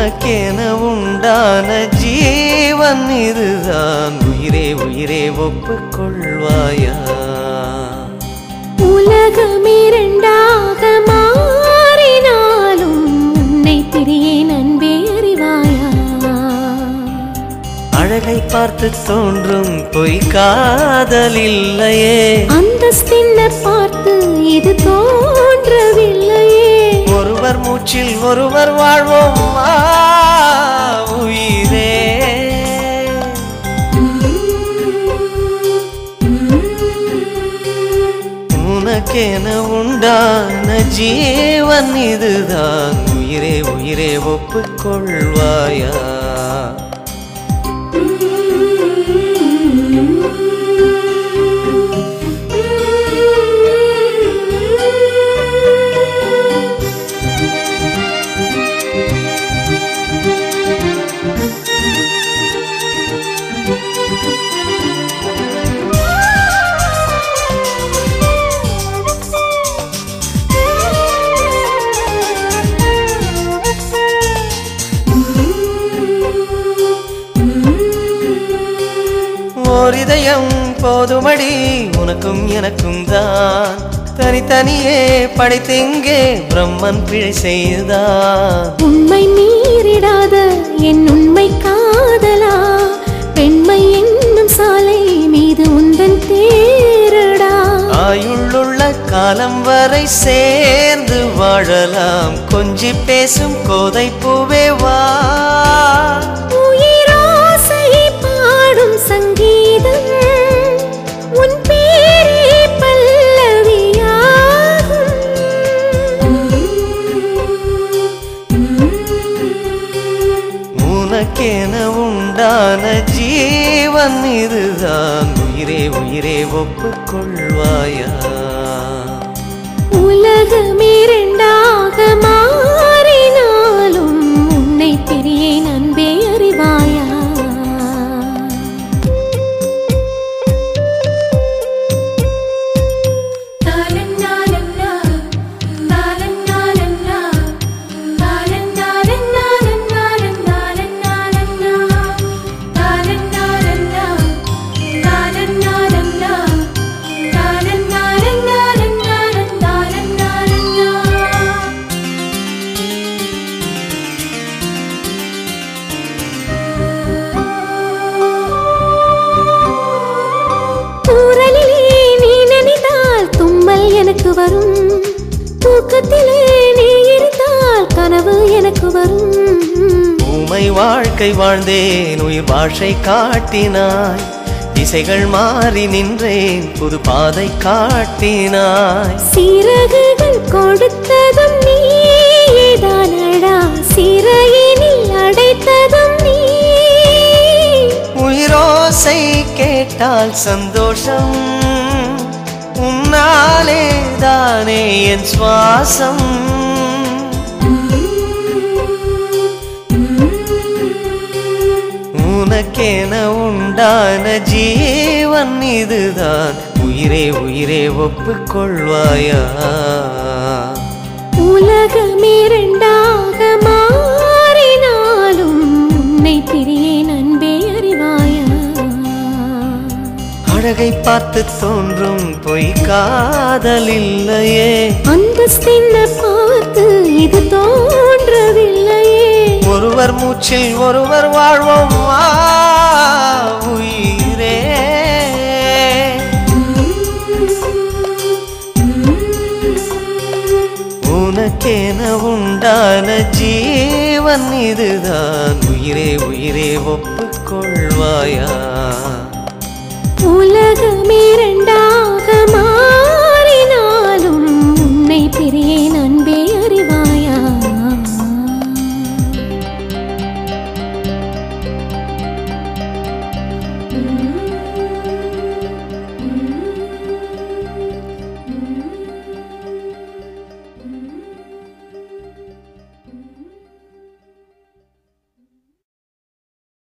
உனக்கென உண்டான ஜீவன் இதுதான் உயிரே உயிரே ஒப்புக்கொள்வாயா உலகம் இரண்டாக மாறினாலும் உன்னை பிரியேன் அன்பே அறிவாயா அழகை பார்த்து தோன்றும் பொய் காதல் இல்லையே அந்தஸ்தின்ன பார்த்து இது தோன்றவில்லையே ஒருவர் மூச்சில் ஒருவர் வாழ்வோம் ஆ, உயிரே உனக்கென உண்டான ஜீவன் இதுதான் உயிரே உயிரே ஒப்புக்கொள்வாயா ஓர் இதயம் போதுமடி உனக்கும் எனக்கும் தான் தனித்தனியே படைத்தெங்கே பிரம்மன் பிழை செய்தான் உண்மை மீறிடாத என் உண்மை காதலா பெண்மை என்னும் சாலை மீது உந்தன் தேரடா ஆயுள்ளுள்ள காலம் வரை சேர்ந்து வாழலாம் கொஞ்சி பேசும் கோதை பூவே வா உயிராசை பாடும் சங்கீதம் உன் பேரே பல்லவியாகும் உனக்கென உண்டான ஜீவன் இதுதான் உயிரே உயிரே ஒப்புக்கொள்வாயா உலகம் இரண்டாக மாறினாலும் உன்னை பிரியேன் அன்பே அறிவாயா தூரலிலே நீ நினைத்தால் தும்மல் எனக்கு வரும் தூக்கத்திலே நீ இருந்தால் கனவு எனக்கு வரும் ஊமை வாழ்க்கை வாழ்ந்தேன் உயிர் பாஷை காட்டினாய் திசைகள் மாறி நின்றேன் புது பாதை காட்டினாய் சிறகுகள் கொடுத்ததும் நீதானடா சிறையினில் அடைத்ததும் நீ உயிரோசை கேட்டால் சந்தோஷம் உன்னாலே தானே என் சுவாசம் உனக்கென உண்டான ஜீவன் இதுதான் உயிரே உயிரே ஒப்புக்கொள்வாயா உலகம் இரண்டாக மாறினாலும் உன்னை பிரியேன் அன்பே அறிவாயா அழகை பார்த்து தோன்றும் பொய் காதல் இல்லையே அந்தஸ்தின்ன பார்த்து இது தோன்றவில்லையே ஒருவர் மூச்சில் ஒருவர் வாழ்வோம் ஆ, உயிரே உனக்கென உண்டான ஜீவன் இதுதான் உயிரே உயிரே ஒப்புக்கொள்வாயா உலகம் இரண்டாக மாறினாலும்